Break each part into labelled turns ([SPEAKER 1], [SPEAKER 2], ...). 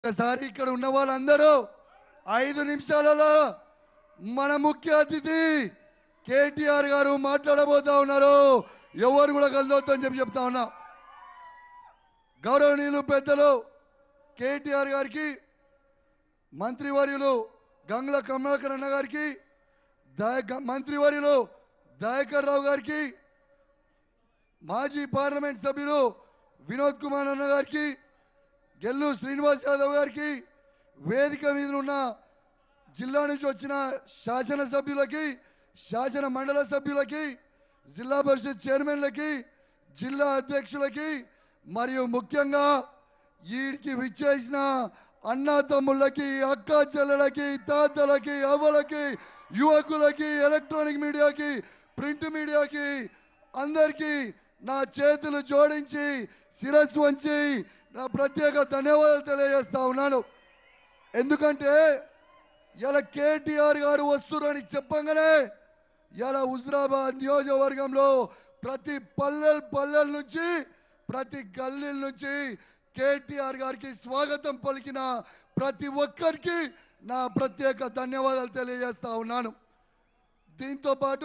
[SPEAKER 1] ఒకసారి ఇక్కడ ఉన్న వాళ్ళందరూ ఐదు నిమిషాలలో మన ముఖ్య అతిథి కేటీఆర్ గారు మాట్లాడబోతా ఉన్నారు ఎవరు కూడా కలదొద్దని చెప్పి చెప్తా ఉన్నా గౌరవనీయులు పెద్దలు కేటీఆర్ గారికి మంత్రివర్యులు గంగుల కమలాకర్ అన్న గారికి దయ- మంత్రివర్యులు దయాకర్ రావు గారికి మాజీ పార్లమెంట్ సభ్యులు వినోద్ కుమార్ అన్న గారికి గెల్లు శ్రీనివాస్ యాదవ్ గారికి వేదిక మీద ఉన్న జిల్లా నుంచి వచ్చిన శాసనసభ్యులకి శాసన మండల సభ్యులకి జిల్లా పరిషత్ చైర్మన్లకి జిల్లా అధ్యక్షులకి మరియు ముఖ్యంగా వీడికి విచ్చేసిన అన్నా తమ్ముళ్ళకి అక్క చెల్లెలకి తాతలకి అవ్వలకి యువకులకి ఎలక్ట్రానిక్ మీడియాకి ప్రింట్ మీడియాకి అందరికీ నా చేతులు జోడించి శిరస్సు వంచి నా ప్రత్యేక ధన్యవాదాలు తెలియజేస్తా ఉన్నాను ఎందుకంటే ఇలా కేటీఆర్ గారు వస్తురని చెప్పంగానే ఇలా హుజరాబాద్ నియోజకవర్గంలో ప్రతి పల్లెల పల్లెల నుంచి ప్రతి గల్లీల నుంచి కేటీఆర్ గారికి స్వాగతం పలికిన ప్రతి ఒక్కరికి నా ప్రత్యేక ధన్యవాదాలు తెలియజేస్తా ఉన్నాను దీంతో పాటు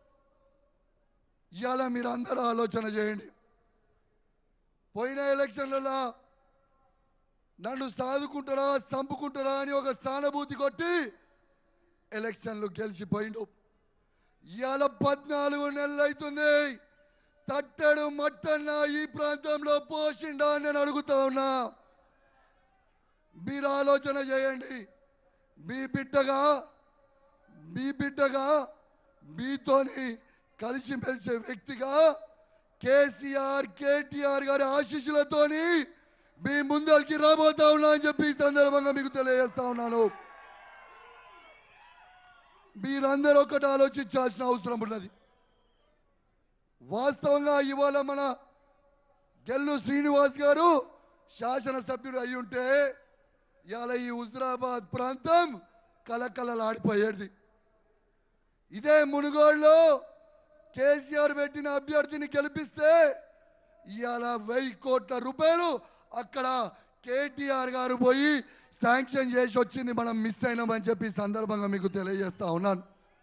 [SPEAKER 1] ఇవాళ మీరు అందరూ ఆలోచన చేయండి పోయిన ఎలక్షన్లలో నన్ను సాదుకుంటారా చంపుకుంటారా అని ఒక సానుభూతి కొట్టి ఎలక్షన్లు గెలిచిపోయిండు ఇవాళ పద్నాలుగు నెలలు అవుతుంది తట్టడు మట్టన్న ఈ ప్రాంతంలో పోషిండా అని నేను అడుగుతా ఉన్నా మీరు ఆలోచన చేయండి మీ బిడ్డగా మీ బిడ్డగా మీతోని కలిసిమెలిసే వ్యక్తిగా కేసీఆర్ కేటీఆర్ గారి ఆశీస్సులతోని మీ ముందరికి రాబోతా ఉన్నా అని చెప్పి ఈ సందర్భంగా మీకు తెలియజేస్తా ఉన్నాను మీరందరూ ఒకటి ఆలోచించాల్సిన అవసరం ఉన్నది వాస్తవంగా ఇవాళ మన గెల్లు శ్రీనివాస్ గారు శాసనసభ్యుడు అయి ఉంటే ఇవాళ ఈ హుజరాబాద్ ప్రాంతం కలకలలాడిపోయేది ఇదే మునుగోడులో కేసీఆర్ పెట్టిన అభ్యర్థిని గెలిపిస్తే ఇవాళ వెయ్యి కోట్ల రూపాయలు అక్కడ కేటీఆర్ గారు పోయి శాంక్షన్ చేసి వచ్చింది మనం మిస్ అయినామని చెప్పి ఈ సందర్భంగా మీకు తెలియజేస్తా ఉన్నాను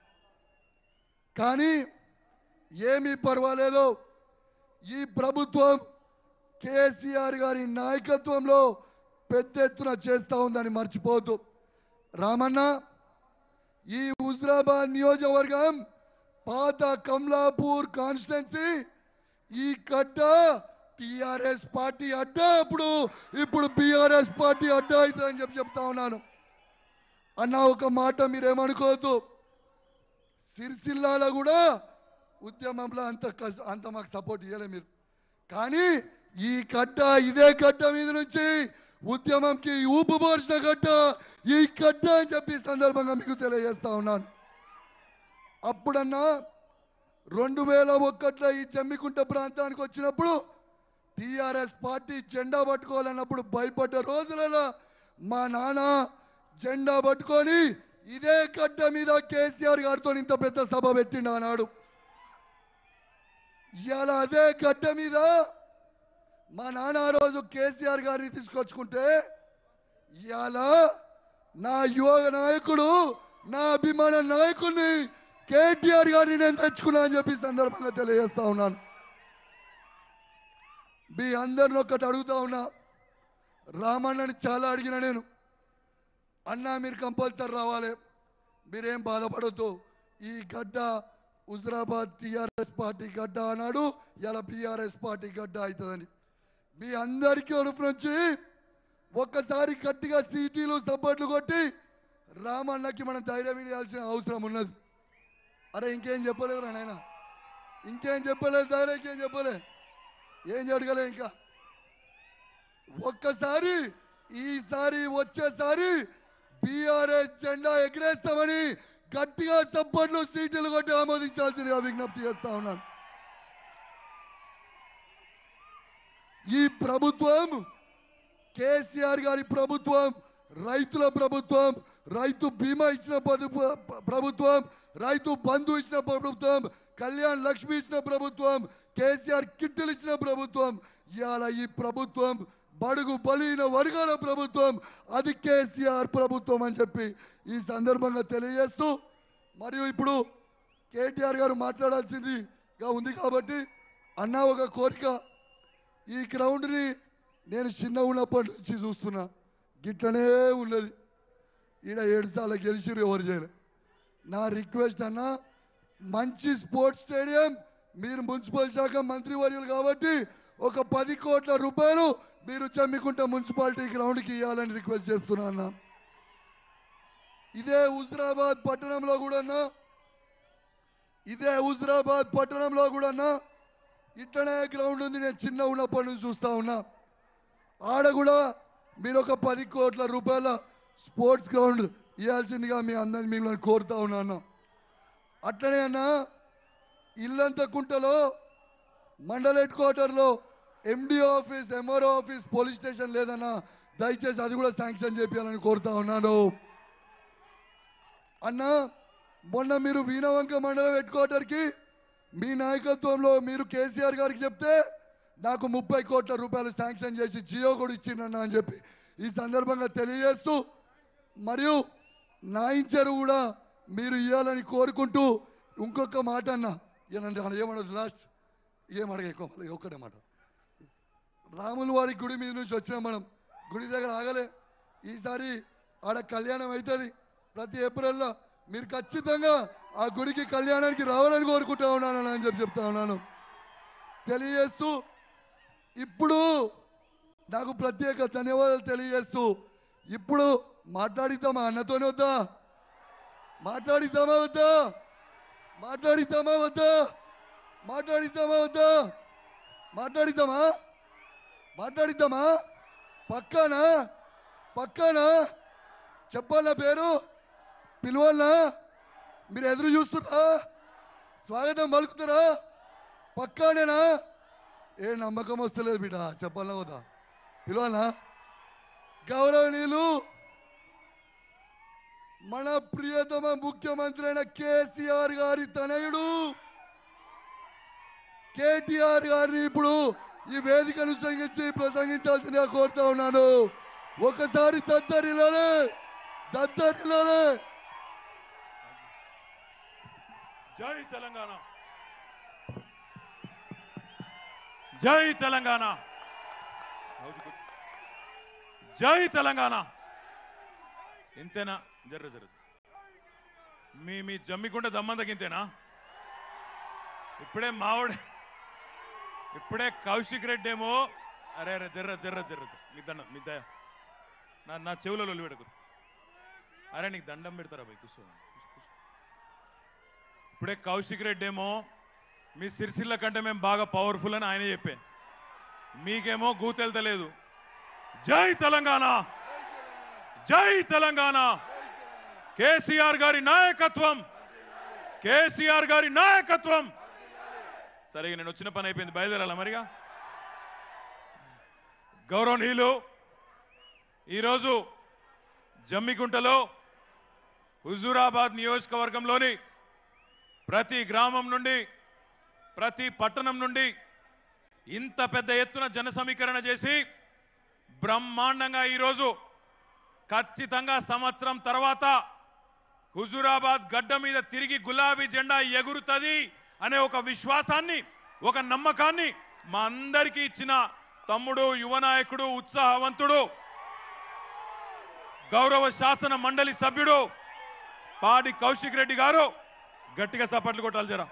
[SPEAKER 1] కానీ ఏమీ పర్వాలేదు ఈ ప్రభుత్వం కేసీఆర్ గారి నాయకత్వంలో పెద్ద ఎత్తున చేస్తా ఉందని మర్చిపోవద్దు రామన్న ఈ హుజరాబాద్ నియోజకవర్గం పాత కమలాపూర్ కాన్స్టిట్యున్సీ ఈ గడ్డ టిఆర్ఎస్ పార్టీ అడ్డా అప్పుడు ఇప్పుడు బిఆర్ఎస్ పార్టీ అడ్డా అవుతుందని చెప్పి చెప్తా ఉన్నాను అన్న ఒక మాట మీరేమనుకోవద్దు సిరిసిల్లాలో కూడా ఉద్యమంలో అంత కస్- అంత మాకు సపోర్ట్ ఇవ్వలే మీరు కానీ ఈ గడ్డ ఇదే గడ్డ మీద నుంచి ఉద్యమంకి ఊపు పోసిన గడ్డ ఈ గడ్డ అని చెప్పి ఈ సందర్భంగా మీకు తెలియజేస్తా ఉన్నాను అప్పుడన్నా రెండు వేల ఒక్కట్లో ఈ జమ్మికుంట ప్రాంతానికి వచ్చినప్పుడు టిఆర్ఎస్ పార్టీ జెండా పట్టుకోవాలన్నప్పుడు భయపడ్డ రోజులలో మా నాన్న జెండా పట్టుకొని ఇదే గడ్డ మీద కేసీఆర్ గారితో ఇంత పెద్ద సభ పెట్టిండు ఆనాడు ఇవాళ అదే గడ్డ మీద మా నాన్న ఆ రోజు కేసీఆర్ గారిని తీసుకొచ్చుకుంటే ఇవాళ నా యువ నాయకుడు నా అభిమాన నాయకుడిని కేటీఆర్ గారిని నేను తెచ్చుకున్నా అని చెప్పి ఈ సందర్భంగా తెలియజేస్తా ఉన్నాను మీ అందరిని ఒక్కటి అడుగుతా ఉన్నా రామన్నని చాలా అడిగిన నేను అన్నా మీరు కంపల్సరీ రావాలి మీరేం బాధపడద్దు ఈ గడ్డ హుజరాబాద్ టిఆర్ఎస్ పార్టీ గడ్డ అన్నాడు ఇలా బిఆర్ఎస్ పార్టీ గడ్డ అవుతుందని మీ అందరికీ అడుపు నుంచి ఒక్కసారి గట్టిగా సీటీలు సపోర్ట్లు కొట్టి రామన్నకి మనం ధైర్యం ఇవ్వాల్సిన అవసరం ఉన్నది అరే ఇంకేం చెప్పలేదు రా నాయన ఇంకేం చెప్పలేదు ధైర్యం ఇంకేం చెప్పలే ఏం జరగలే ఇంకా ఒక్కసారి ఈసారి వచ్చేసారి బీఆర్ఎస్ జెండా ఎగిరేస్తామని గట్టిగా సపోర్ట్లు సీట్లు కొట్టి ఆమోదించాల్సిందిగా విజ్ఞప్తి చేస్తా ఉన్నాను ఈ ప్రభుత్వం కేసీఆర్ గారి ప్రభుత్వం రైతుల ప్రభుత్వం రైతు బీమా ఇచ్చిన పదు- ప్రభుత్వం రైతు బంధు ఇచ్చిన ప్రభుత్వం కళ్యాణ్ లక్ష్మి ఇచ్చిన ప్రభుత్వం కేసీఆర్ కిట్టులు ఇచ్చిన ప్రభుత్వం ఇవాళ ఈ ప్రభుత్వం బడుగు బలహీన వర్గాల ప్రభుత్వం అది కేసీఆర్ ప్రభుత్వం అని చెప్పి ఈ సందర్భంగా తెలియజేస్తూ మరియు ఇప్పుడు కేటీఆర్ గారు మాట్లాడాల్సిందిగా ఉంది కాబట్టి అన్న ఒక కోరిక ఈ గ్రౌండ్ని నేను చిన్న ఉన్నప్పటి నుంచి చూస్తున్నా గిట్లనే ఉన్నది ఈడ ఏడు సార్లు గెలిచిరు ఎవరు చేయలే నా రిక్వెస్ట్ అన్న మంచి స్పోర్ట్స్ స్టేడియం మీరు మున్సిపల్ శాఖ మంత్రివర్యులు కాబట్టి ఒక పది కోట్ల రూపాయలు మీరు జమ్మికుంట మున్సిపాలిటీ గ్రౌండ్కి ఇవ్వాలని రిక్వెస్ట్ చేస్తున్నా అన్న ఇదే హుజరాబాద్ పట్టణంలో కూడా అన్నా ఇదే హుజరాబాద్ పట్టణంలో కూడా అన్నా ఇట్లనే గ్రౌండ్ ఉంది నేను చిన్న ఉన్నప్పటి నుంచి చూస్తా ఉన్నా ఆడ కూడా మీరు ఒక పది కోట్ల రూపాయల స్పోర్ట్స్ గ్రౌండ్ ఇవ్వాల్సిందిగా మీ అందరిని మిమ్మల్ని కోరుతా ఉన్నా అన్న అట్లనే అన్న ఇల్లంత కుంటలో మండల హెడ్ క్వార్టర్లో MD office MRO office police station లేదన్నా దయచేసి అది కూడా శాంక్షన్ చేపించాలని కోరుతా ఉన్నాను అన్న మొన్న మీరు వీణవంక మండలం హెడ్ క్వార్టర్కి మీ నాయకత్వంలో మీరు కేసీఆర్ గారికి చెప్తే నాకు ముప్పై కోట్ల రూపాయలు శాంక్షన్ చేసి జియో కూడా ఇచ్చిండన్న అని చెప్పి ఈ సందర్భంగా తెలియజేస్తూ మరియు నాయించారు కూడా మీరు ఇవ్వాలని కోరుకుంటూ ఇంకొక మాట అన్న ఏనండి అన్న ఏమనదు లాస్ట్ ఏమడగ ఎక్కువ మళ్ళీ ఒక్కటే మాట రాముల వారి గుడి మీద నుంచి వచ్చినాం మనం గుడి దగ్గర ఆగలే ఈసారి ఆడ కళ్యాణం అవుతుంది ప్రతి ఏప్రిల్లో మీరు ఖచ్చితంగా ఆ గుడికి కళ్యాణానికి రావాలని కోరుకుంటా ఉన్నాను అని చెప్పి చెప్తా ఉన్నాను తెలియజేస్తూ ఇప్పుడు నాకు ప్రత్యేక ధన్యవాదాలు తెలియజేస్తూ ఇప్పుడు మాట్లాడిద్దామా అన్నతోనే వద్దా మాట్లాడిద్దామా వద్దా మాట్లాడిద్దామా వద్దా మాట్లాడిద్దామా వద్దా మాట్లాడిద్దామా మాట్లాడిద్దామా పక్కానా పక్కానా చెప్పాలా పేరు పిలవాలనా మీరు ఎదురు చూస్తున్నా స్వాగతం పలుకుతారా పక్కానేనా ఏ నమ్మకం వస్తలేదు బిడ్డ చెప్పాలనా వద్దా పిలవాలనా గౌరవనీయులు మన ప్రియతమ ముఖ్యమంత్రి అయిన కేసీఆర్ గారి తనయుడు కేటీఆర్ గారిని ఇప్పుడు ఈ వేదికను సంగించి ప్రసంగించాల్సిందిగా కోరుతా ఉన్నాను ఒకసారి దద్దరిలోనే దద్దరిలోనే
[SPEAKER 2] జై తెలంగాణ జై తెలంగాణ జై తెలంగాణ ఇంతేనా జర్ర జర్ర మీ మీ జమ్మికుంట దమ్మందకి ఇంతేనా ఇప్పుడే మావిడ ఇప్పుడే కౌశిక్ రెడ్డి ఏమో అరే అరే జర్ర జర్ర జర్ర మీ దండం మీ దయ నా నా చెవులలో ఒలిపెడకు అరే నీకు దండం పెడతారా భయ్ కూర్చో కూర్చో. ఇప్పుడే కౌశిక్ రెడ్డి ఏమో మీ సిరిసిల్ల కంటే మేము బాగా పవర్ఫుల్ అని ఆయన చెప్పే మీకేమో గూతెళ్తలేదు జై తెలంగాణ జై తెలంగాణ కేసీఆర్ గారి నాయకత్వం కేసీఆర్ గారి నాయకత్వం సరే ఇక నేను వచ్చిన పని అయిపోయింది బయలుదేరాల మరిగా గౌరవనీయులు ఈరోజు జమ్మికుంటలో హుజూరాబాద్ నియోజకవర్గంలోని ప్రతి గ్రామం నుండి ప్రతి పట్టణం నుండి ఇంత పెద్ద ఎత్తున జన సమీకరణ చేసి బ్రహ్మాండంగా ఈరోజు ఖచ్చితంగా సంవత్సరం తర్వాత హుజూరాబాద్ గడ్డ మీద తిరిగి గులాబీ జెండా ఎగురుతుంది అనే ఒక విశ్వాసాన్ని ఒక నమ్మకాన్ని మా అందరికీ ఇచ్చిన తమ్ముడు యువ నాయకుడు ఉత్సాహవంతుడు గౌరవ శాసన మండలి సభ్యుడు పాడి కౌశిక్ రెడ్డి గారు గట్టిగా సపట్లు కొట్టాలి జరా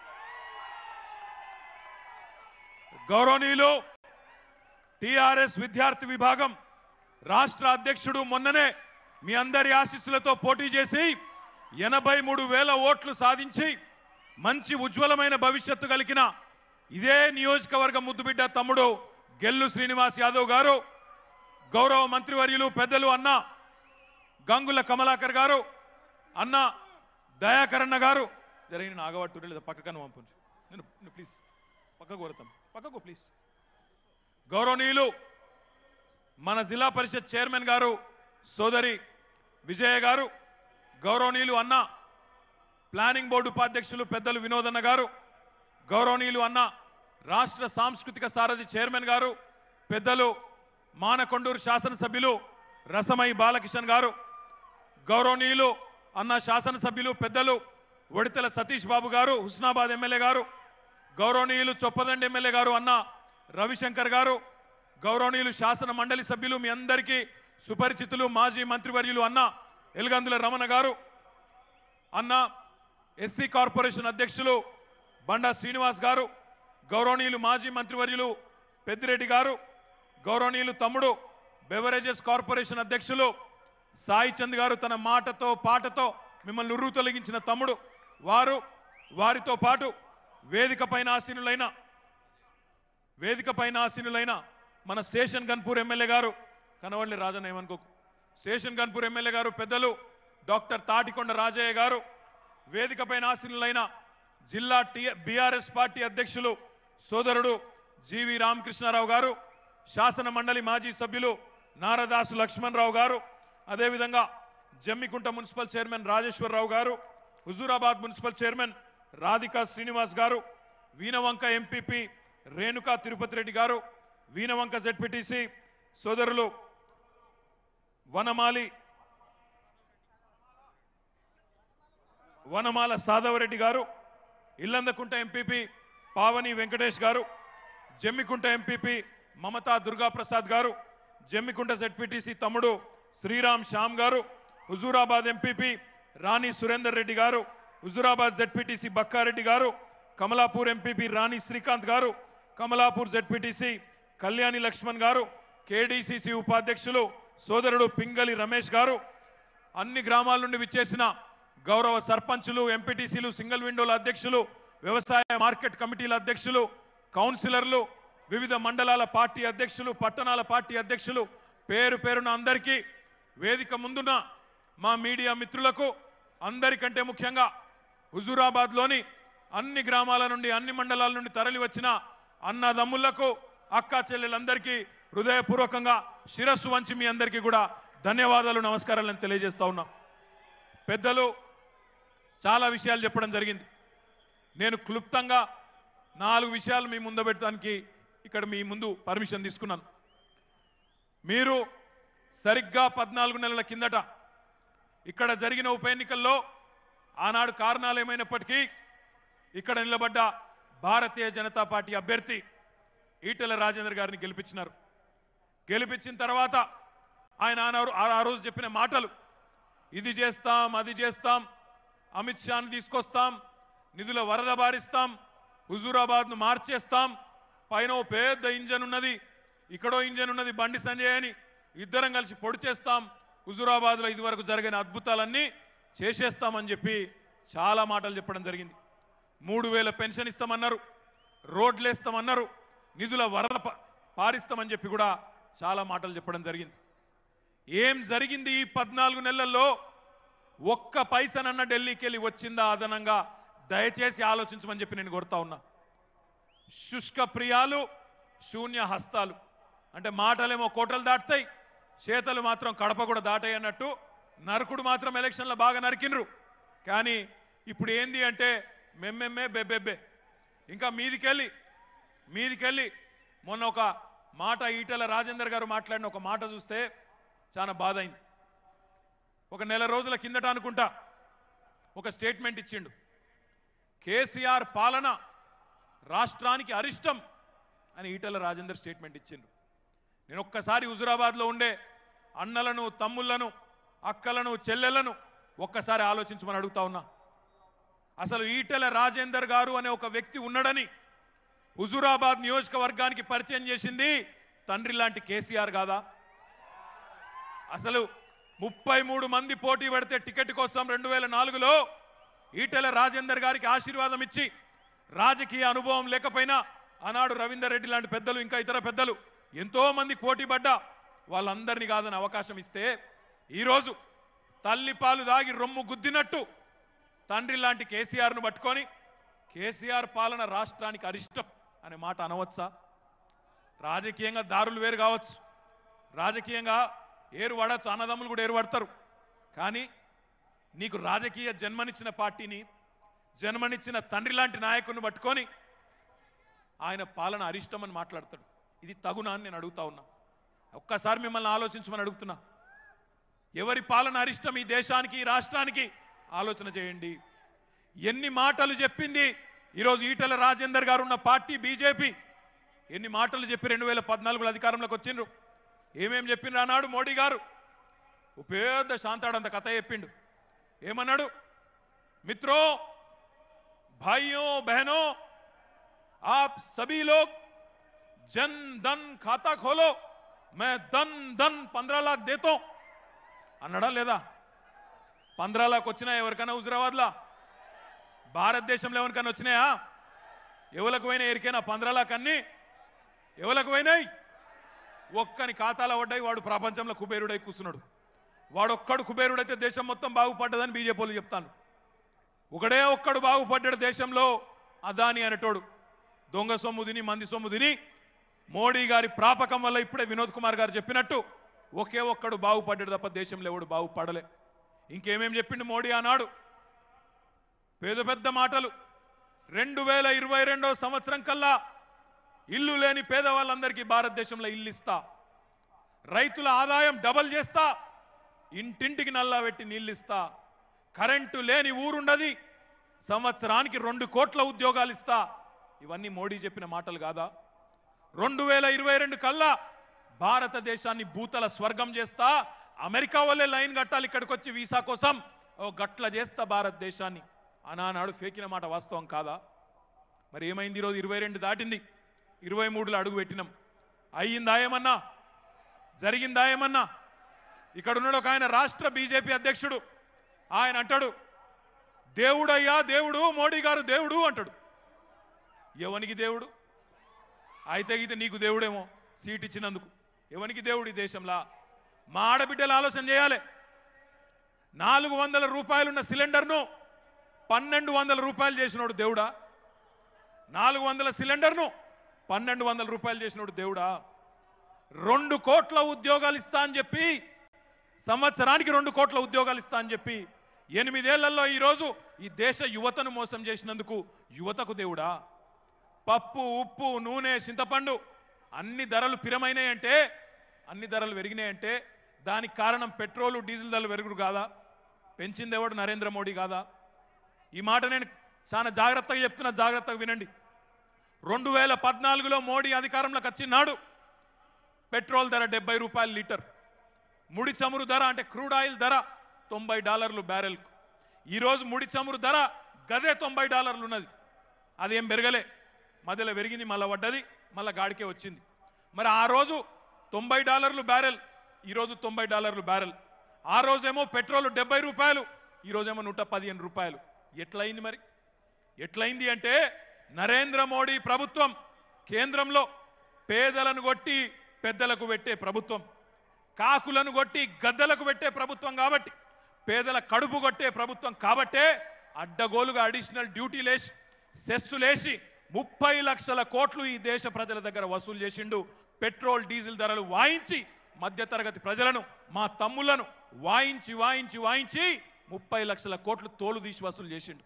[SPEAKER 2] గౌరవనీయులు టిఆర్ఎస్ విద్యార్థి విభాగం రాష్ట్ర అధ్యక్షుడు మొన్ననే మీ అందరి ఆశీస్సులతో పోటీ చేసి ఎనభై మూడు వేల ఓట్లు సాధించి మంచి ఉజ్వలమైన భవిష్యత్తు కలిగిన ఇదే నియోజకవర్గ ముద్దుబిడ్డ తమ్ముడు గెల్లు శ్రీనివాస్ యాదవ్ గారు గౌరవ మంత్రివర్యులు పెద్దలు అన్న గంగుల కమలాకర్ గారు అన్న దయాకరణ గారు జరిగిన ఆగవట్టు లేదా పక్కకను పంపించు నేను నేను ప్లీజ్ పక్కకు కొడతాం పక్కకు ప్లీజ్ గౌరవనీయులు మన జిల్లా పరిషత్ చైర్మన్ గారు సోదరి విజయ గారు గౌరవనీయులు అన్న ప్లానింగ్ బోర్డు ఉపాధ్యక్షులు పెద్దలు వినోదన్న గారు గౌరవనీయులు అన్న రాష్ట్ర సాంస్కృతిక సారథి చైర్మన్ గారు పెద్దలు మానకొండూరు శాసనసభ్యులు రసమై బాలకిషన్ గారు గౌరవనీయులు అన్న శాసనసభ్యులు పెద్దలు ఒడితెల సతీష్ బాబు గారు హుస్నాబాద్ ఎమ్మెల్యే గారు గౌరవనీయులు చొప్పదండి ఎమ్మెల్యే గారు అన్న రవిశంకర్ గారు గౌరవనీయులు శాసన మండలి సభ్యులు మీ అందరికీ సుపరిచితులు మాజీ మంత్రివర్యులు అన్న ఎలుగందుల రమణ గారు అన్న ఎస్సీ కార్పొరేషన్ అధ్యక్షులు బండా శ్రీనివాస్ గారు గౌరవనీయులు మాజీ మంత్రివర్యులు పెద్దిరెడ్డి గారు గౌరవనీయులు తమ్ముడు బెవరేజెస్ కార్పొరేషన్ అధ్యక్షులు సాయి చంద్ గారు తన మాటతో పాటతో మిమ్మల్ని ఉర్రు తొలగించిన తమ్ముడు వారు వారితో పాటు వేదిక పైన ఆసీనులైన వేదిక పైన ఆసీనులైన మన స్టేషన్ గన్పూర్ ఎమ్మెల్యే గారు కనవల్లి రాజన్న ఏమనుకోకు స్టేషన్ గన్పూర్ ఎమ్మెల్యే గారు పెద్దలు డాక్టర్ తాటికొండ రాజయ్య గారు వేదిక పైన ఆసీనులైన జిల్లా టి బీఆర్ఎస్ పార్టీ అధ్యక్షులు సోదరుడు జీవి రామకృష్ణారావు గారు శాసన మండలి మాజీ సభ్యులు నారదాసు లక్ష్మణరావు గారు అదేవిధంగా జమ్మికుంట మున్సిపల్ చైర్మన్ రాజేశ్వరరావు గారు హుజూరాబాద్ మున్సిపల్ చైర్మన్ రాధికా శ్రీనివాస్ గారు వీనవంక ఎంపీపీ రేణుకా తిరుపతి రెడ్డి గారు వీనవంక జెడ్పీటీసీ సోదరులు వనమాలి వనమాల సాధవరెడ్డి గారు ఇల్లందకుంట ఎంపీపీ పావని వెంకటేష్ గారు జమ్మికుంట ఎంపీపీ మమతా దుర్గాప్రసాద్ గారు జమ్మికుంట జెడ్పీటీసీ తమ్ముడు శ్రీరామ్ శ్యామ్ గారు హుజూరాబాద్ ఎంపీపీ రాణి సురేందర్ రెడ్డి గారు హుజూరాబాద్ జెడ్పీటీసీ బక్కారెడ్డి గారు కమలాపూర్ ఎంపీపీ రాణి శ్రీకాంత్ గారు కమలాపూర్ జెడ్పీటీసీ కళ్యాణి లక్ష్మణ్ గారు కేడీసీసీ ఉపాధ్యక్షులు సోదరుడు పింగళి రమేష్ గారు అన్ని గ్రామాల నుండి విచ్చేసిన గౌరవ సర్పంచులు ఎంపీటీసీలు సింగిల్ విండోల అధ్యక్షులు వ్యవసాయ మార్కెట్ కమిటీల అధ్యక్షులు కౌన్సిలర్లు వివిధ మండలాల పార్టీ అధ్యక్షులు పట్టణాల పార్టీ అధ్యక్షులు పేరు పేరున అందరికీ వేదిక ముందున్న మా మీడియా మిత్రులకు అందరికంటే ముఖ్యంగా హుజూరాబాద్లోని అన్ని గ్రామాల నుండి అన్ని మండలాల నుండి తరలి వచ్చిన అన్నదమ్ములకు అక్క చెల్లెలందరికీ హృదయపూర్వకంగా శిరస్సు వంచి మీ అందరికీ కూడా ధన్యవాదాలు నమస్కారాలను తెలియజేస్తా ఉన్నా పెద్దలు చాలా విషయాలు చెప్పడం జరిగింది నేను క్లుప్తంగా నాలుగు విషయాలు మీ ముందు పెట్టడానికి ఇక్కడ మీ ముందు పర్మిషన్ తీసుకున్నాను మీరు సరిగ్గా పద్నాలుగు నెలల కిందట ఇక్కడ జరిగిన ఉప ఎన్నికల్లో ఆనాడు కారణాలు ఏమైనప్పటికీ ఇక్కడ నిలబడ్డ భారతీయ జనతా పార్టీ అభ్యర్థి ఈటెల రాజేందర్ గారిని గెలిపించినారు గెలిపించిన తర్వాత ఆయన ఆనాడు ఆ ఆ రోజు చెప్పిన మాటలు ఇది చేస్తాం అది చేస్తాం అమిత్ షాని తీసుకొస్తాం నిధుల వరద బారిస్తాం హుజూరాబాద్ ను మార్చేస్తాం పైన ఓ పెద్ద ఇంజన్ ఉన్నది ఇక్కడో ఇంజన్ ఉన్నది బండి సంజయ్ అని ఇద్దరం కలిసి పొడి చేస్తాం హుజూరాబాద్ లో ఇదివరకు జరిగిన అద్భుతాలన్నీ చేసేస్తామని చెప్పి చాలా మాటలు చెప్పడం జరిగింది మూడు వేల పెన్షన్ ఇస్తామన్నారు రోడ్లు వేస్తామన్నారు నిధుల వరద ప- పారిస్తామని చెప్పి కూడా చాలా మాటలు చెప్పడం జరిగింది ఏం జరిగింది ఈ పద్నాలుగు నెలల్లో ఒక్క పైసనన్న ఢిల్లీకి వెళ్ళి వచ్చిందా అదనంగా దయచేసి ఆలోచించమని చెప్పి నేను కోరుతా ఉన్నా శుష్క ప్రియాలు శూన్య హస్తాలు అంటే మాటలేమో కోటలు దాటుతాయి చేతలు మాత్రం కడప కూడా దాటాయి అన్నట్టు నరకుడు మాత్రం ఎలక్షన్లో బాగా నరికినరు కానీ ఇప్పుడు ఏంది అంటే మెమ్మెమ్మే బెబ్బెబ్బే ఇంకా మీదికెళ్ళి మీదికెళ్ళి మొన్న ఒక మాట ఈటెల రాజేందర్ గారు మాట్లాడిన ఒక మాట చూస్తే చాలా బాధ అయింది ఒక నెల రోజుల కిందట అనుకుంటా ఒక స్టేట్మెంట్ ఇచ్చిండు కేసీఆర్ పాలన రాష్ట్రానికి అరిష్టం అని ఈటెల రాజేందర్ స్టేట్మెంట్ ఇచ్చిండు నేను ఒక్కసారి హుజురాబాద్లో ఉండే అన్నలను తమ్ముళ్లను అక్కలను చెల్లెలను ఒక్కసారి ఆలోచించమని అడుగుతా ఉన్నా అసలు ఈటెల రాజేందర్ గారు అనే ఒక వ్యక్తి ఉన్నాడని హుజూరాబాద్ నియోజకవర్గానికి పరిచయం చేసింది తండ్రి లాంటి కేసీఆర్ కాదా అసలు ముప్పై మూడు మంది పోటీ పడితే టికెట్ కోసం రెండు వేల నాలుగులో ఈటెల రాజేందర్ గారికి ఆశీర్వాదం ఇచ్చి రాజకీయ అనుభవం లేకపోయినా ఆనాడు రవీందర్ రెడ్డి లాంటి పెద్దలు ఇంకా ఇతర పెద్దలు ఎంతో మంది పోటీ పడ్డా వాళ్ళందరినీ కాదని అవకాశం ఇస్తే ఈరోజు తల్లి పాలు దాగి రొమ్ము గుద్దినట్టు తండ్రి లాంటి కేసీఆర్ను పట్టుకొని కేసీఆర్ పాలన రాష్ట్రానికి అరిష్టం అనే మాట అనవచ్చా రాజకీయంగా దారులు వేరు కావచ్చు రాజకీయంగా ఏరు పడచ్చు అన్నదమ్ములు కూడా ఏరు పడతారు కానీ నీకు రాజకీయ జన్మనిచ్చిన పార్టీని జన్మనిచ్చిన తండ్రి లాంటి నాయకుడిని పట్టుకొని ఆయన పాలన అరిష్టమని మాట్లాడతాడు ఇది తగునా అని నేను అడుగుతా ఉన్నా ఒక్కసారి మిమ్మల్ని ఆలోచించమని అడుగుతున్నా ఎవరి పాలన అరిష్టం ఈ దేశానికి ఈ రాష్ట్రానికి ఆలోచన చేయండి ఎన్ని మాటలు చెప్పింది ఈరోజు ఈటల రాజేందర్ గారు ఉన్న పార్టీ బీజేపీ ఎన్ని మాటలు చెప్పి రెండు వేల పద్నాలుగులో అధికారంలోకి వచ్చిండ్రు ఏమేం చెప్పిండ్రు అన్నాడు మోడీ గారు ఓ పెద్ద శాంతాడంత కథ చెప్పిండు ఏమన్నాడు మిత్రో भाइयों बहनों आप सभी लोग जन धन खाता खोलो मैं धन धन पंद्रह लाख देता हूं అన్నాడా లేదా పంద్రా లాక్ వచ్చినాయా ఎవరికైనా హుజరాబాద్లా భారతదేశంలో ఎవరికైనా వచ్చినాయా ఎవరికి పోయినా ఎరికైనా పంద్రా లాక్ అన్ని ఎవరికి పోయినాయి ఒక్కని ఖాతాలో పడ్డాయి వాడు ప్రపంచంలో కుబేరుడై కూర్చున్నాడు వాడొక్కడు కుబేరుడైతే దేశం మొత్తం బాగుపడ్డదని బీజేపీ వాళ్ళు చెప్తాను ఒకడే ఒక్కడు బాగుపడ్డాడు దేశంలో అదాని అనేటోడు దొంగ సొమ్ము తిని మంది సొమ్ము తిని మోడీ గారి ప్రాపకం వల్ల ఇప్పుడే వినోద్ కుమార్ గారు చెప్పినట్టు ఒకే ఒక్కడు బాగుపడ్డాడు తప్ప దేశంలో ఎవడు బాగుపడలే ఇంకేమేం చెప్పిండు మోడీ ఆనాడు పేద పెద్ద మాటలు రెండు వేల ఇరవై రెండో సంవత్సరం కల్లా ఇల్లు లేని పేదవాళ్ళందరికీ భారతదేశంలో ఇల్లు ఇస్తా రైతుల ఆదాయం డబల్ చేస్తా ఇంటింటికి నల్లా పెట్టి నీళ్ళు ఇస్తా కరెంటు లేని ఊరుండది సంవత్సరానికి రెండు కోట్ల ఉద్యోగాలు ఇస్తా ఇవన్నీ మోడీ చెప్పిన మాటలు కాదా రెండు వేల ఇరవై రెండు కల్లా భారతదేశాన్ని భూతల స్వర్గం చేస్తా అమెరికా వల్లే లైన్ కట్టాలి ఇక్కడికి వచ్చి వీసా కోసం ఓ గట్ల చేస్తా భారతదేశాన్ని అనానాడు ఫేకిన మాట వాస్తవం కాదా మరి ఏమైంది ఈరోజు ఇరవై రెండు దాటింది ఇరవై మూడులో అడుగు పెట్టినాం అయ్యిందా ఏమన్నా జరిగిందా ఏమన్నా ఇక్కడ ఉన్నాడు ఒక ఆయన రాష్ట్ర బీజేపీ అధ్యక్షుడు ఆయన అంటాడు దేవుడయ్యా దేవుడు మోడీ గారు దేవుడు అంటాడు ఎవనికి దేవుడు అయితే ఇది నీకు దేవుడేమో సీట్ ఇచ్చినందుకు ఎవనికి దేవుడు ఈ దేశంలో మా ఆడబిడ్డలు ఆలోచన చేయాలి నాలుగు వందల రూపాయలున్న సిలిండర్ను పన్నెండు వందల రూపాయలు చేసినోడు దేవుడా నాలుగు వందల సిలిండర్ను పన్నెండు వందల రూపాయలు చేసినోడు దేవుడా రెండు కోట్ల ఉద్యోగాలు ఇస్తా అని చెప్పి సంవత్సరానికి రెండు కోట్ల ఉద్యోగాలు ఇస్తా అని చెప్పి ఎనిమిదేళ్లలో ఈరోజు ఈ దేశ యువతను మోసం చేసినందుకు యువతకు దేవుడా పప్పు ఉప్పు నూనె చింతపండు అన్ని ధరలు పిరమైనాయంటే అన్ని ధరలు పెరిగినాయంటే దానికి కారణం పెట్రోలు డీజిల్ ధరలు పెరుగుడు కాదా పెంచింది ఎవడు నరేంద్ర మోడీ కాదా ఈ మాట నేను చాలా జాగ్రత్తగా చెప్తున్నా జాగ్రత్తగా వినండి రెండు వేల పద్నాలుగులో మోడీ అధికారంలోకి వచ్చినాడు పెట్రోల్ ధర డెబ్బై రూపాయలు లీటర్ ముడి చమురు ధర అంటే క్రూడ్ ఆయిల్ ధర తొంభై డాలర్లు బ్యారెల్కు ఈరోజు ముడి చమురు ధర గదే తొంభై డాలర్లు ఉన్నది అదేం పెరగలే మధ్యలో పెరిగింది మళ్ళీ పడ్డది మళ్ళీ గాడికే వచ్చింది మరి ఆ రోజు తొంభై డాలర్లు బ్యారెల్ ఈరోజు తొంభై డాలర్లు బ్యారెల్ ఆ రోజేమో పెట్రోల్ డెబ్బై రూపాయలు ఈరోజేమో నూట పదిహేను రూపాయలు ఎట్లయింది మరి ఎట్లయింది అంటే నరేంద్ర మోడీ ప్రభుత్వం కేంద్రంలో పేదలను కొట్టి పెద్దలకు పెట్టే ప్రభుత్వం కాకులను కొట్టి గద్దలకు పెట్టే ప్రభుత్వం కాబట్టి పేదల కడుపు కొట్టే ప్రభుత్వం కాబట్టే అడ్డగోలుగా అడిషనల్ డ్యూటీ లేసి సెస్సు లేసి ముప్పై లక్షల కోట్లు ఈ దేశ ప్రజల దగ్గర వసూలు చేసిండు పెట్రోల్ డీజిల్ ధరలు వాయించి మధ్యతరగతి ప్రజలను మా తమ్ములను వాయించి వాయించి వాయించి ముప్పై లక్షల కోట్లు తోలు తీసి వసూలు చేసిండు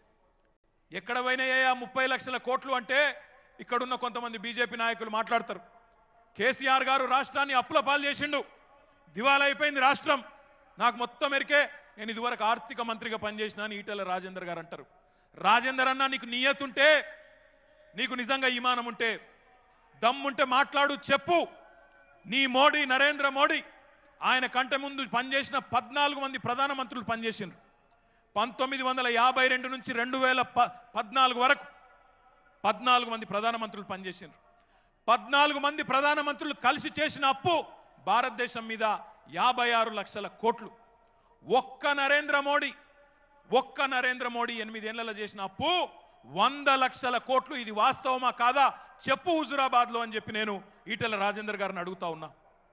[SPEAKER 2] ఎక్కడ పోయినాయా ముప్పై లక్షల కోట్లు అంటే ఇక్కడున్న కొంతమంది బీజేపీ నాయకులు మాట్లాడతారు కేసీఆర్ గారు రాష్ట్రాన్ని అప్పుల పాలు చేసిండు దివాలా అయిపోయింది రాష్ట్రం నాకు మొత్తం ఎరికే నేను ఇదివరకు ఆర్థిక మంత్రిగా పనిచేసిన అని ఈటెల రాజేందర్ గారు అంటారు రాజేందర్ అన్న నీకు నియతుంటే నీకు నిజంగా ఈమానం ఉంటే దమ్ముంటే మాట్లాడు చెప్పు నీ మోడీ నరేంద్ర మోడీ ఆయన కంటే ముందు పనిచేసిన పద్నాలుగు మంది ప్రధానమంత్రులు పనిచేసిండ్రు పంతొమ్మిది వందల యాభై రెండు నుంచి రెండు వేల ప పద్నాలుగు వరకు పద్నాలుగు మంది ప్రధానమంత్రులు పనిచేసిండ్రు పద్నాలుగు మంది ప్రధానమంత్రులు కలిసి చేసిన అప్పు భారతదేశం మీద యాభై ఆరు లక్షల కోట్లు ఒక్క నరేంద్ర మోడీ ఒక్క నరేంద్ర మోడీ ఎనిమిదేళ్లలో చేసిన అప్పు వంద లక్షల కోట్లు ఇది వాస్తవమా కాదా చెప్పు హుజురాబాద్ లో అని చెప్పి నేను ఈటెల రాజేందర్ గారిని అడుగుతా ఉన్నా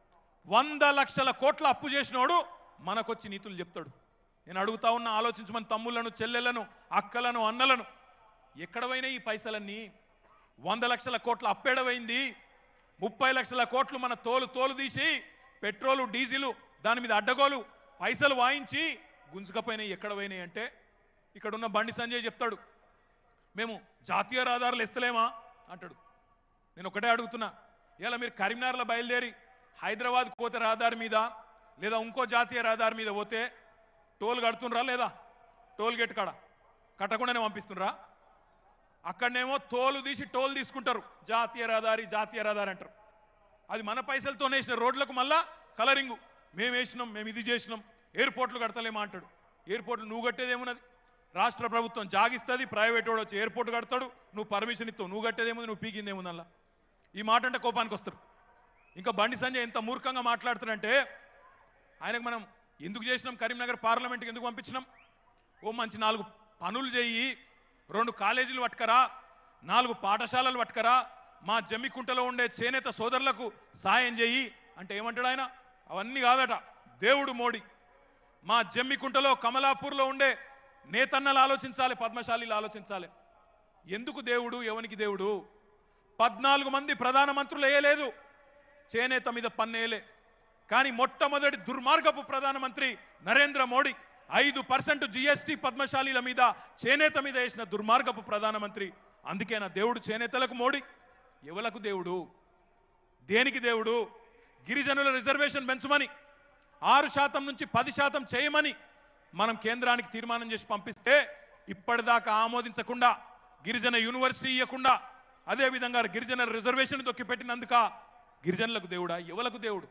[SPEAKER 2] వంద లక్షల కోట్ల అప్పు చేసినోడు మనకొచ్చి నీతులు చెప్తాడు నేను అడుగుతా ఉన్నా ఆలోచించమని తమ్ముళ్లను చెల్లెలను అక్కలను అన్నలను ఎక్కడ పోయినాయి ఈ పైసలన్నీ వంద లక్షల కోట్ల అప్పేడవైంది ముప్పై లక్షల కోట్లు మన తోలు తోలు తీసి పెట్రోలు డీజిలు దాని మీద అడ్డగోలు పైసలు వాయించి గుంజుకపోయినాయి ఎక్కడ పోయినాయి అంటే ఇక్కడున్న బండి సంజయ్ చెప్తాడు మేము జాతీయ రహదారులు ఇస్తలేమా అంటాడు నేను ఒకటే అడుగుతున్నా ఇలా మీరు కరీంనగర్లో బయలుదేరి హైదరాబాద్ పోతే రహదారి మీద లేదా ఇంకో జాతీయ రహదారి మీద పోతే టోల్ కడుతుండ్రా లేదా టోల్ గేట్ కాడ కట్టకుండానే పంపిస్తుండ్రా అక్కడనేమో తోలు తీసి టోల్ తీసుకుంటారు జాతీయ రహదారి జాతీయ రహదారి అంటారు అది మన పైసలతో వేసిన రోడ్లకు మళ్ళా కలరింగు మేము వేసినాం మేము ఇది చేసినాం ఎయిర్పోర్ట్లు కడతలేమా అంటాడు ఎయిర్పోర్ట్లు నువ్వు కట్టేదేమున్నది రాష్ట్ర ప్రభుత్వం జాగిస్తుంది ప్రైవేట్ వాడు వచ్చి ఎయిర్పోర్ట్ కడతాడు నువ్వు పర్మిషన్ ఇస్తావు నువ్వు కట్టేదేముంది నువ్వు పీకిందేముంది అలా ఈ మాట అంటే కోపానికి వస్తారు ఇంకా బండి సంజయ్ ఎంత మూర్ఖంగా మాట్లాడుతాడంటే ఆయనకు మనం ఎందుకు చేసినాం కరీంనగర్ పార్లమెంట్కి ఎందుకు పంపించినాం ఓ మంచి నాలుగు పనులు చెయ్యి రెండు కాలేజీలు పట్టుకరా నాలుగు పాఠశాలలు పట్టుకరా మా జమ్మికుంటలో ఉండే చేనేత సోదరులకు సాయం చెయ్యి అంటే ఏమంటాడు ఆయన అవన్నీ కాదట దేవుడు మోడీ మా జమ్మికుంటలో కమలాపూర్లో ఉండే నేతన్నలు ఆలోచించాలి పద్మశాలీలు ఆలోచించాలి ఎందుకు దేవుడు ఎవనికి దేవుడు పద్నాలుగు మంది ప్రధానమంత్రులు వేయలేదు చేనేత మీద పన్నేయలే కానీ మొట్టమొదటి దుర్మార్గపు ప్రధానమంత్రి నరేంద్ర మోడీ ఐదు పర్సెంట్ జిఎస్టి పద్మశాలీల మీద చేనేత మీద వేసిన దుర్మార్గపు ప్రధానమంత్రి అందుకే నా దేవుడు చేనేతలకు మోడీ ఎవలకు దేవుడు దేనికి దేవుడు గిరిజనుల రిజర్వేషన్ పెంచమని ఆరు శాతం నుంచి పది శాతం చేయమని మనం కేంద్రానికి తీర్మానం చేసి పంపిస్తే ఇప్పటిదాకా ఆమోదించకుండా గిరిజన యూనివర్సిటీ ఇవ్వకుండా అదేవిధంగా గిరిజన రిజర్వేషన్ తొక్కిపెట్టినందుక గిరిజనులకు దేవుడా ఎవలకు దేవుడు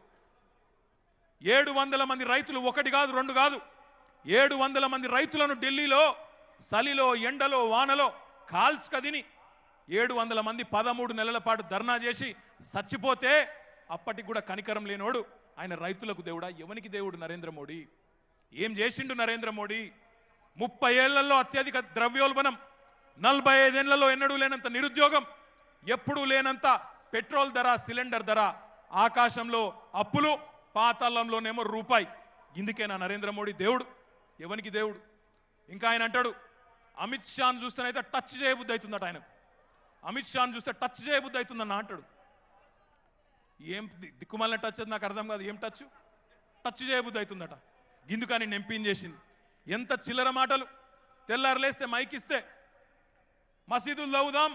[SPEAKER 2] ఏడు వందల మంది రైతులు ఒకటి కాదు రెండు కాదు ఏడు వందల మంది రైతులను ఢిల్లీలో చలిలో ఎండలో వానలో కాల్స్ కదిని ఏడు వందల మంది పదమూడు నెలల పాటు ధర్నా చేసి చచ్చిపోతే అప్పటికి కూడా కనికరం లేనోడు ఆయన రైతులకు దేవుడా ఎవనికి దేవుడు నరేంద్ర మోడీ ఏం చేసిండు నరేంద్ర మోడీ ముప్పై ఏళ్లలో అత్యధిక ద్రవ్యోల్బణం నలభై ఐదేళ్లలో ఎన్నడూ లేనంత నిరుద్యోగం ఎప్పుడూ లేనంత పెట్రోల్ ధర సిలిండర్ ధర ఆకాశంలో అప్పులు పాతాళంలోనేమో రూపాయి ఇందుకేనా నరేంద్ర మోడీ దేవుడు ఎవనికి దేవుడు ఇంకా ఆయన అంటాడు అమిత్ షాను చూస్తేనైతే టచ్ చేయబుద్ధి అవుతుందట ఆయన అమిత్ షాను చూస్తే టచ్ చేయబుద్ధి అవుతుందన్న అంటాడు ఏం ది- దిక్కుమాలిన టచ్ అది నాకు అర్థం కాదు ఏం టచ్ టచ్ చేయబుద్ధి అవుతుందట గిందుకని నెంపిన్ చేసింది ఎంత చిల్లర మాటలు తెల్లారు లేస్తే మైక్ ఇస్తే మసీదులు లవుదాం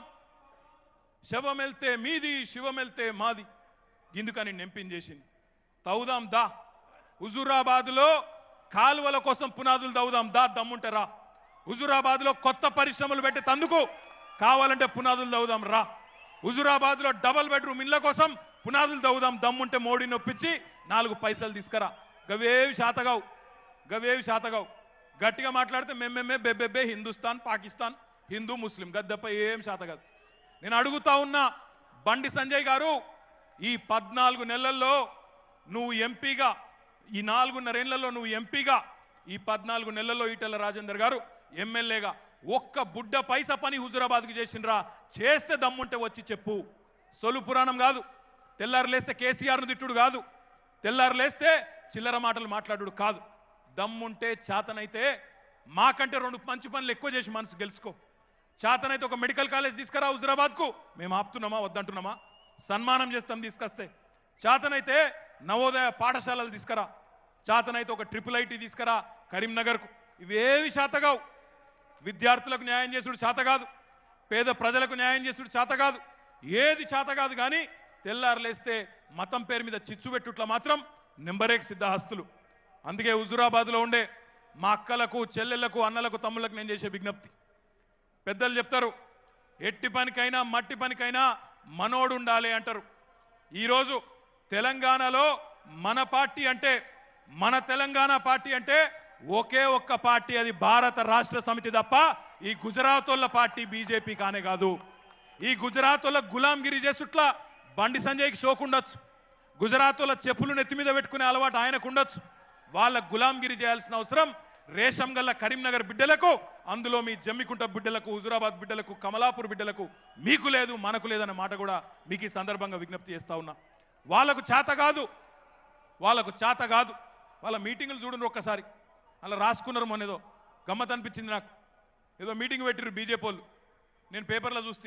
[SPEAKER 2] శవం వెళ్తే మీది శివం వెళ్తే మాది గిందుకని నెంపిన్ చేసింది తవ్వుదాం దా హుజూరాబాద్లో కాలువల కోసం పునాదులు తవ్వుదాం దా దమ్ముంటారా హుజూరాబాద్లో కొత్త పరిశ్రమలు పెట్టే తందుకు కావాలంటే పునాదులు తవ్వుదాం రా హుజూరాబాద్లో డబల్ బెడ్రూమ్ ఇళ్ల కోసం పునాదులు తవ్వుదాం దమ్ముంటే మోడీ నొప్పించి నాలుగు పైసలు తీసుకురా గవేవి శాతగావు గవేవి శాతగావు గట్టిగా మాట్లాడితే మేమేమే బెబ్బెబ్బే హిందుస్థాన్ పాకిస్తాన్ హిందూ ముస్లిం గద్దప్ప ఏం శాత కాదు నేను అడుగుతా ఉన్నా బండి సంజయ్ గారు ఈ పద్నాలుగు నెలల్లో నువ్వు ఎంపీగా ఈ నాలుగున్నరేళ్లలో నువ్వు ఎంపీగా ఈ పద్నాలుగు నెలల్లో ఈటెల రాజేందర్ గారు ఎమ్మెల్యేగా ఒక్క బుడ్డ పైస పని హుజురాబాద్కు చేసిండ్రా చేస్తే దమ్ముంటే వచ్చి చెప్పు సొలు పురాణం కాదు తెల్లారు లేస్తే కేసీఆర్ను తిట్టుడు కాదు తెల్లారు లేస్తే చిల్లర మాటలు మాట్లాడుడు కాదు దమ్ముంటే చేతనైతే మాకంటే రెండు మంచి పనులు ఎక్కువ చేసి మనసు గెలుచుకో చేతనైతే ఒక మెడికల్ కాలేజ్ తీసుకురా హుజురాబాద్కు మేము ఆపుతున్నామా వద్దంటున్నామా సన్మానం చేస్తాం తీసుకొస్తే చేతనైతే నవోదయ పాఠశాలలు తీసుకురా చేతనైతే ఒక ట్రిపుల్ ఐటీ తీసుకురా కరీంనగర్కు ఇవేవి శాతగావు విద్యార్థులకు న్యాయం చేసుడు చేత కాదు పేద ప్రజలకు న్యాయం చేసుడు చేత కాదు ఏది చేత కాదు కానీ తెల్లారులేస్తే మతం పేరు మీద చిచ్చు పెట్టుట్ల మాత్రం నెంబరేక్ సిద్ధహస్తులు అందుకే హుజురాబాద్లో ఉండే మా అక్కలకు చెల్లెళ్లకు అన్నలకు తమ్ముళ్లకు నేను చేసే విజ్ఞప్తి పెద్దలు చెప్తారు ఎట్టి పనికైనా మట్టి పనికైనా మనోడు ఉండాలి అంటారు ఈరోజు తెలంగాణలో మన పార్టీ అంటే మన తెలంగాణ పార్టీ అంటే ఒకే ఒక్క పార్టీ అది భారత రాష్ట్ర సమితి తప్ప ఈ గుజరాతోళ్ళ పార్టీ బీజేపీ కానే కాదు ఈ గుజరాతోళ్ళ గులాంగిరి చేసుట్లా బండి సంజయ్కి షోకుండొచ్చు గుజరాతోళ్ళ చెప్పులు నెత్తి మీద పెట్టుకునే అలవాటు ఆయనకు ఉండొచ్చు వాళ్ళ గులాంగిరి చేయాల్సిన అవసరం రేషం గల్ల కరీంనగర్ బిడ్డలకు అందులో మీ జమ్మికుంట బిడ్డలకు హుజురాబాద్ బిడ్డలకు కమలాపూర్ బిడ్డలకు మీకు లేదు మనకు లేదన్న మాట కూడా మీకు ఈ సందర్భంగా విజ్ఞప్తి చేస్తా ఉన్నా వాళ్ళకు చేత కాదు వాళ్ళకు చేత కాదు వాళ్ళ మీటింగులు చూడండి ఒక్కసారి అలా రాసుకున్నారు మొన్న ఏదో గమ్మత్ అనిపించింది నాకు ఏదో మీటింగ్ పెట్టిర్రు బీజేపీ వాళ్ళు నేను పేపర్లో చూస్తే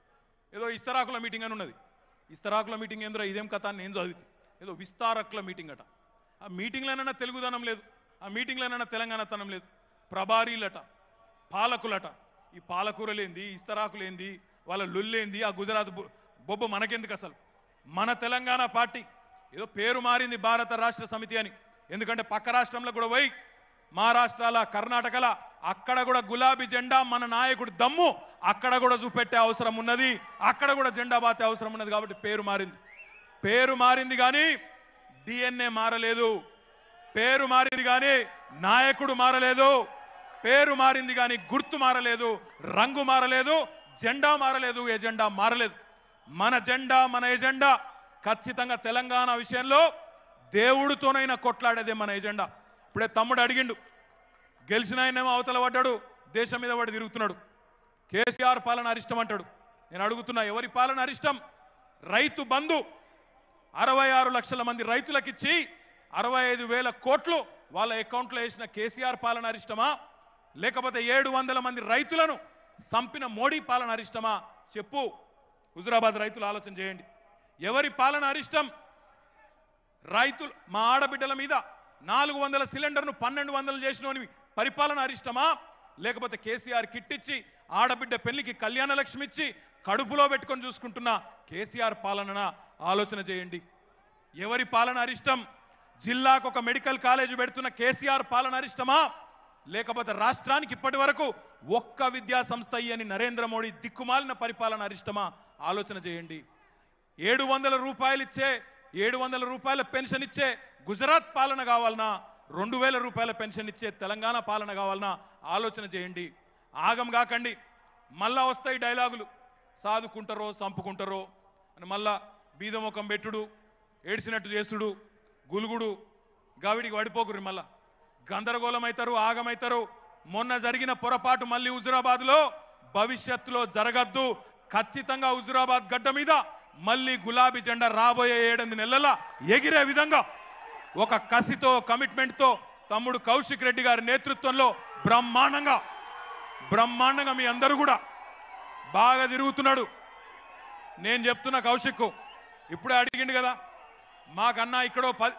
[SPEAKER 2] ఏదో ఇస్తరాకుల మీటింగ్ అని ఉన్నది ఇస్తరాకుల మీటింగ్ ఏంద్రా ఇదేం కథ అని నేను చదివితే ఏదో విస్తారకుల మీటింగ్ అట ఆ మీటింగ్లోనైనా తెలుగుదనం లేదు ఆ మీటింగ్లోనైనా తెలంగాణతనం లేదు ప్రభారీలట పాలకులట ఈ పాలకూరలేంది ఇస్తరాకులేంది వాళ్ళ లొల్లేంది ఆ గుజరాత్ బొ- బొబ్బ మనకెందుకు అసలు మన తెలంగాణ పార్టీ ఏదో పేరు మారింది భారత రాష్ట్ర సమితి అని ఎందుకంటే పక్క రాష్ట్రంలో కూడా పోయి మహారాష్ట్రాల కర్ణాటకల అక్కడ కూడా గులాబీ జెండా మన నాయకుడు దమ్ము అక్కడ కూడా చూపెట్టే అవసరం ఉన్నది అక్కడ కూడా జెండా బాతే అవసరం ఉన్నది కాబట్టి పేరు మారింది పేరు మారింది కానీ డిఎన్ఏ మారలేదు పేరు మారింది కానీ నాయకుడు మారలేదు పేరు మారింది కానీ గుర్తు మారలేదు రంగు మారలేదు జెండా మారలేదు ఎజెండా మారలేదు మన జెండా మన ఎజెండా ఖచ్చితంగా తెలంగాణ విషయంలో దేవుడితోనైనా కొట్లాడేదే మన ఎజెండా ఇప్పుడే తమ్ముడు అడిగిండు గెలిచిన ఆయనేమో అవతల పడ్డాడు దేశం మీద పడి తిరుగుతున్నాడు కేసీఆర్ పాలన అరిష్టం అంటాడు నేను అడుగుతున్నా ఎవరి పాలన అరిష్టం రైతు బంధు అరవై ఆరు లక్షల మంది రైతులకిచ్చి అరవై ఐదు వేల కోట్లు వాళ్ళ అకౌంట్లో వేసిన కేసీఆర్ పాలన అరిష్టమా లేకపోతే ఏడు వందల మంది రైతులను సంపిన మోడీ పాలన అరిష్టమా చెప్పు హుజురాబాద్ రైతులు ఆలోచన చేయండి ఎవరి పాలన అరిష్టం రైతులు మా ఆడబిడ్డల మీద నాలుగు వందల సిలిండర్ను పన్నెండు వందలు చేసిన పరిపాలన అరిష్టమా లేకపోతే కేసీఆర్ కిట్టిచ్చి ఆడబిడ్డ పెళ్లికి కళ్యాణ లక్ష్మి ఇచ్చి కడుపులో పెట్టుకొని చూసుకుంటున్న కేసీఆర్ పాలన ఆలోచన చేయండి ఎవరి పాలన అరిష్టం జిల్లాకు ఒక మెడికల్ కాలేజ్ పెడుతున్న కేసీఆర్ పాలన అరిష్టమా లేకపోతే రాష్ట్రానికి ఇప్పటి వరకు ఒక్క విద్యా సంస్థ అని నరేంద్ర మోడీ దిక్కుమాలిన పరిపాలన అరిష్టమా ఆలోచన చేయండి ఏడు వందల రూపాయలు ఇచ్చే ఏడు వందల రూపాయల పెన్షన్ ఇచ్చే గుజరాత్ పాలన కావాలనా రెండు వేల రూపాయల పెన్షన్ ఇచ్చే తెలంగాణ పాలన కావాలనా ఆలోచన చేయండి ఆగం కాకండి మళ్ళా వస్తాయి డైలాగులు సాదుకుంటారో సంపుకుంటారో అని మళ్ళా బీదముఖం పెట్టుడు ఏడ్చినట్టు చేసుడు గులుగుడు గావిడికి పడిపోకుర్రి మళ్ళా గందరగోళం అవుతారు ఆగమవుతారు మొన్న జరిగిన పొరపాటు మళ్ళీ హుజురాబాద్లో భవిష్యత్తులో జరగద్దు ఖచ్చితంగా హుజురాబాద్ గడ్డ మీద మళ్ళీ గులాబీ జెండా రాబోయే ఏడెనిమిది నెలల ఎగిరే విధంగా ఒక కసితో కమిట్మెంట్తో తమ్ముడు కౌశిక్ రెడ్డి గారి నేతృత్వంలో బ్రహ్మాండంగా బ్రహ్మాండంగా మీ అందరూ కూడా బాగా తిరుగుతున్నాడు నేను చెప్తున్నా కౌశిక్ ఇప్పుడే అడిగిండు కదా మాకన్నా ఇక్కడో పది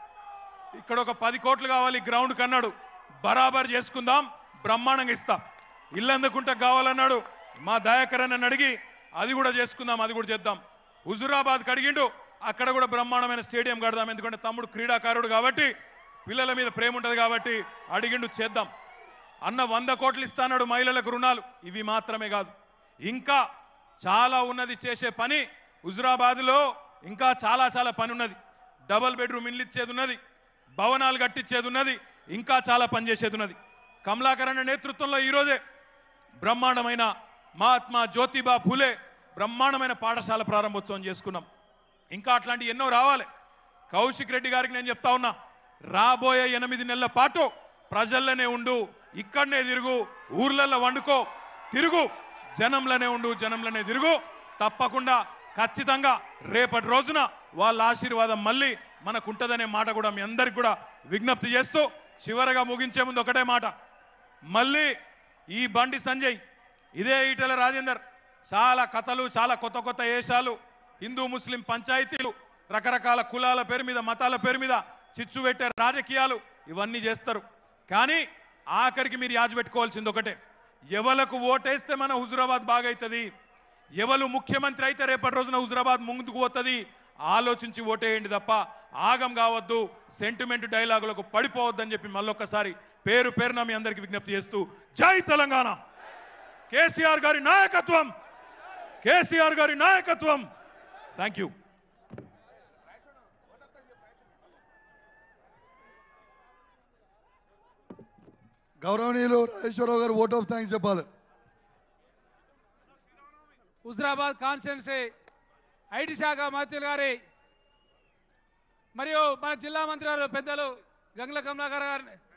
[SPEAKER 2] ఇక్కడ ఒక పది కోట్లు కావాలి గ్రౌండ్ కన్నాడు బరాబర్ చేసుకుందాం బ్రహ్మాండంగా ఇస్తాం ఇల్లు ఎందుకుంటే కావాలన్నాడు మా దయాకర్ అని అడిగి అది కూడా చేసుకుందాం అది కూడా చేద్దాం హుజురాబాద్ అడిగిండు అక్కడ కూడా బ్రహ్మాండమైన స్టేడియం కడదాం ఎందుకంటే తమ్ముడు క్రీడాకారుడు కాబట్టి పిల్లల మీద ప్రేమ ఉంటుంది కాబట్టి అడిగిండు చేద్దాం అన్న వంద కోట్లు ఇస్తాన్నాడు మహిళలకు రుణాలు ఇవి మాత్రమే కాదు ఇంకా చాలా ఉన్నది చేసే పని హుజురాబాద్లో ఇంకా చాలా చాలా పని ఉన్నది డబల్ బెడ్రూమ్ ఇల్లు ఇచ్చేది ఉన్నది భవనాలు కట్టించేది ఉన్నది ఇంకా చాలా పని చేసేది ఉన్నది కమలాకరణ నేతృత్వంలో ఈరోజే బ్రహ్మాండమైన మహాత్మా జ్యోతిబా ఫులే బ్రహ్మాండమైన పాఠశాల ప్రారంభోత్సవం చేసుకున్నాం ఇంకా అట్లాంటి ఎన్నో రావాలి కౌశిక్ రెడ్డి గారికి నేను చెప్తా ఉన్నా రాబోయే ఎనిమిది నెలల పాటు ప్రజల్లోనే ఉండు ఇక్కడనే తిరుగు ఊర్లలో వండుకో తిరుగు జనంలోనే ఉండు జనంలోనే తిరుగు తప్పకుండా ఖచ్చితంగా రేపటి రోజున వాళ్ళ ఆశీర్వాదం మళ్ళీ మనకుంటదనే మాట కూడా మీ అందరికి కూడా విజ్ఞప్తి చేస్తూ చివరగా ముగించే ముందు ఒకటే మాట మళ్ళీ ఈ బండి సంజయ్ ఇదే ఈటెల రాజేందర్ చాలా కథలు చాలా కొత్త కొత్త వేషాలు హిందూ ముస్లిం పంచాయతీలు రకరకాల కులాల పేరు మీద మతాల పేరు మీద చిచ్చు పెట్టే రాజకీయాలు ఇవన్నీ చేస్తారు కానీ ఆఖరికి మీరు యాజు పెట్టుకోవాల్సింది ఒకటే ఎవలకు ఓటేస్తే మన హుజురాబాద్ బాగైతుంది ఎవరు ముఖ్యమంత్రి అయితే రేపటి రోజున హుజురాబాద్ ముందుకు పోతుంది ఆలోచించి ఓటేయండి తప్ప ఆగం కావద్దు సెంటిమెంట్ డైలాగులకు పడిపోవద్దని చెప్పి మళ్ళొక్కసారి పేరు పేరున మీ అందరికి విజ్ఞప్తి చేస్తూ జై తెలంగాణ కేసీఆర్ గారి నాయకత్వం కేసీఆర్ గారి నాయకత్వం థ్యాంక్ యూ
[SPEAKER 1] గౌరవనీయులు రాజేశ్వరరావు గారు ఓట్ ఆఫ్ థ్యాంక్స్ చెప్పాలి
[SPEAKER 3] హుజరాబాద్ కాన్స్టిట్యున్సీ ఐటీ శాఖ మంత్రులు గారి మరియు మన జిల్లా మంత్రి గారు పెద్దలు గంగుల కమలాకర్ గారి